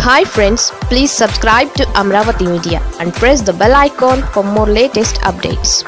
hi friends please subscribe to Amaravati media and press the bell icon for more latest updates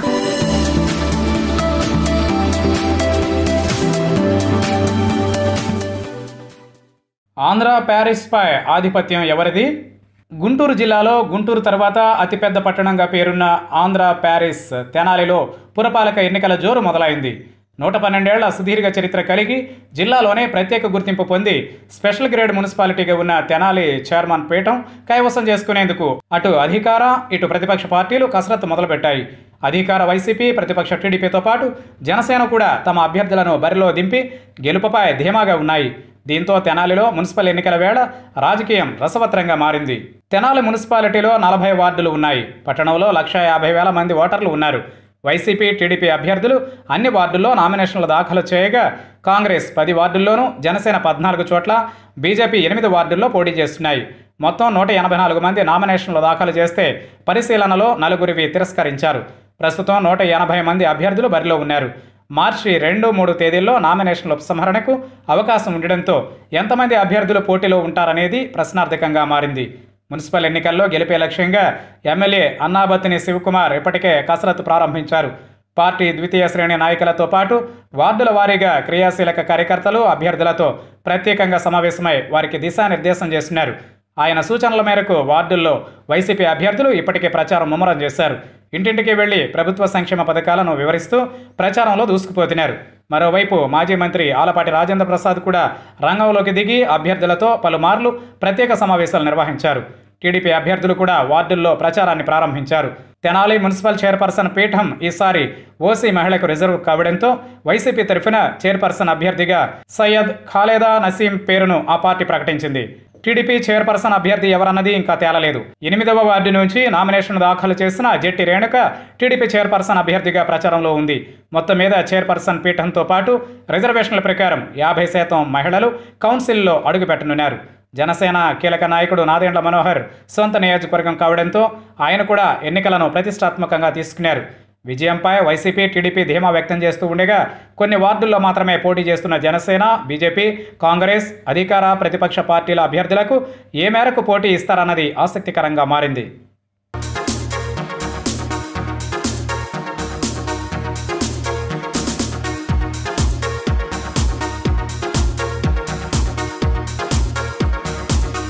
Andhra ప్యారిస్పై ఆధిపత్యం ఎవరిది గుంటూరు జిల్లాలో గుంటూరు తర్వాత అతిపెద్ద పట్టణంగా పేరున్న ఆంధ్ర ప్యారిస్ తెనాలిలో పురపాలక ఎన్నికల జోరు మొదలైంది నూట పన్నెండేళ్ల సుదీర్ఘ చరిత్ర కలిగి జిల్లాలోనే ప్రత్యేక గుర్తింపు పొంది స్పెషల్ గ్రేడ్ మున్సిపాలిటీగా ఉన్న తెనాలి చైర్మన్ పీఠం కైవసం చేసుకునేందుకు అటు అధికార ఇటు ప్రతిపక్ష పార్టీలు కసరత్తు మొదలుపెట్టాయి అధికార వైసీపీ ప్రతిపక్ష టీడీపీతో పాటు జనసేన కూడా తమ అభ్యర్థులను బరిలో దింపి గెలుపుపై ధీమాగా ఉన్నాయి దీంతో తెనాలిలో మున్సిపల్ ఎన్నికల వేళ రాజకీయం రసవత్రంగా మారింది తెనాలి మున్సిపాలిటీలో నలభై వార్డులు ఉన్నాయి పట్టణంలో లక్ష యాభై వేల మంది ఓటర్లు ఉన్నారు వైసీపీ టీడీపీ అభ్యర్థులు అన్ని వార్డుల్లో నామినేషన్లు దాఖలు చేయగా కాంగ్రెస్ పది వార్డుల్లోనూ జనసేన పద్నాలుగు చోట్ల బీజేపీ ఎనిమిది వార్డుల్లో పోటీ చేస్తున్నాయి మొత్తం నూట ఎనభై నాలుగు మంది నామినేషన్లు దాఖలు చేస్తే పరిశీలనలో నలుగురివి తిరస్కరించారు ప్రస్తుతం నూట ఎనభై మంది అభ్యర్థులు బరిలో ఉన్నారు మార్చి రెండు మూడు తేదీల్లో నామినేషన్ల ఉపసంహరణకు అవకాశం ఉండడంతో ఎంతమంది అభ్యర్థులు పోటీలో ఉంటారనేది ప్రశ్నార్థకంగా మారింది మున్సిపల్ ఎన్నికల్లో గెలిపే లక్ష్యంగా ఎమ్మెల్యే అన్నాబత్తిని శివకుమార్ ఇప్పటికే కసరత్తు ప్రారంభించారు పార్టీ ద్వితీయ శ్రేణి నాయకులతో పాటు వార్డుల వారీగా క్రియాశీలక కార్యకర్తలు అభ్యర్థులతో ప్రత్యేకంగా సమావేశమై వారికి దిశానిర్దేశం చేస్తున్నారు ఆయన సూచనల మేరకు వార్డుల్లో వైసీపీ అభ్యర్థులు ఇప్పటికే ప్రచారం ముమ్మరం చేశారు ఇంటింటికి వెళ్లి ప్రభుత్వ సంక్షేమ పథకాలను వివరిస్తూ ప్రచారంలో దూసుకుపోతున్నారు మరోవైపు మాజీ మంత్రి ఆలపాటి రాజేంద్ర ప్రసాద్ కూడా రంగంలోకి దిగి అభ్యర్థులతో పలుమార్లు ప్రత్యేక సమావేశాలు నిర్వహించారు టీడీపీ అభ్యర్థులు కూడా వార్డుల్లో ప్రచారాన్ని ప్రారంభించారు తెనాలి మున్సిపల్ చైర్పర్సన్ పీఠం ఈసారి ఓసీ మహిళకు రిజర్వ్ కావడంతో వైసీపీ తరఫున చైర్పర్సన్ అభ్యర్థిగా సయ్యద్ ఖాలేదా నసీం పేరును ఆ పార్టీ ప్రకటించింది టీడీపీ చైర్పర్సన్ అభ్యర్థి ఎవరన్నది ఇంకా తేలలేదు ఎనిమిదవ వార్డు నుంచి నామినేషన్ దాఖలు చేసిన జెట్టి రేణుక టీడీపీ చైర్పర్సన్ అభ్యర్థిగా ప్రచారంలో ఉంది మొత్తం మీద చైర్పర్సన్ పీఠంతో పాటు రిజర్వేషన్ల ప్రకారం యాభై శాతం మహిళలు కౌన్సిల్లో అడుగుపెట్టనున్నారు జనసేన కీలక నాయకుడు నాదెండ్ల మనోహర్ సొంత నియోజకవర్గం కావడంతో ఆయన కూడా ఎన్నికలను ప్రతిష్టాత్మకంగా తీసుకున్నారు విజయంపై వైసీపీ టీడీపీ ధీమా వ్యక్తం చేస్తూ ఉండగా కొన్ని వార్డుల్లో మాత్రమే పోటీ చేస్తున్న జనసేన బీజేపీ కాంగ్రెస్ అధికార ప్రతిపక్ష పార్టీల అభ్యర్థులకు ఏ మేరకు పోటీ ఇస్తారన్నది ఆసక్తికరంగా మారింది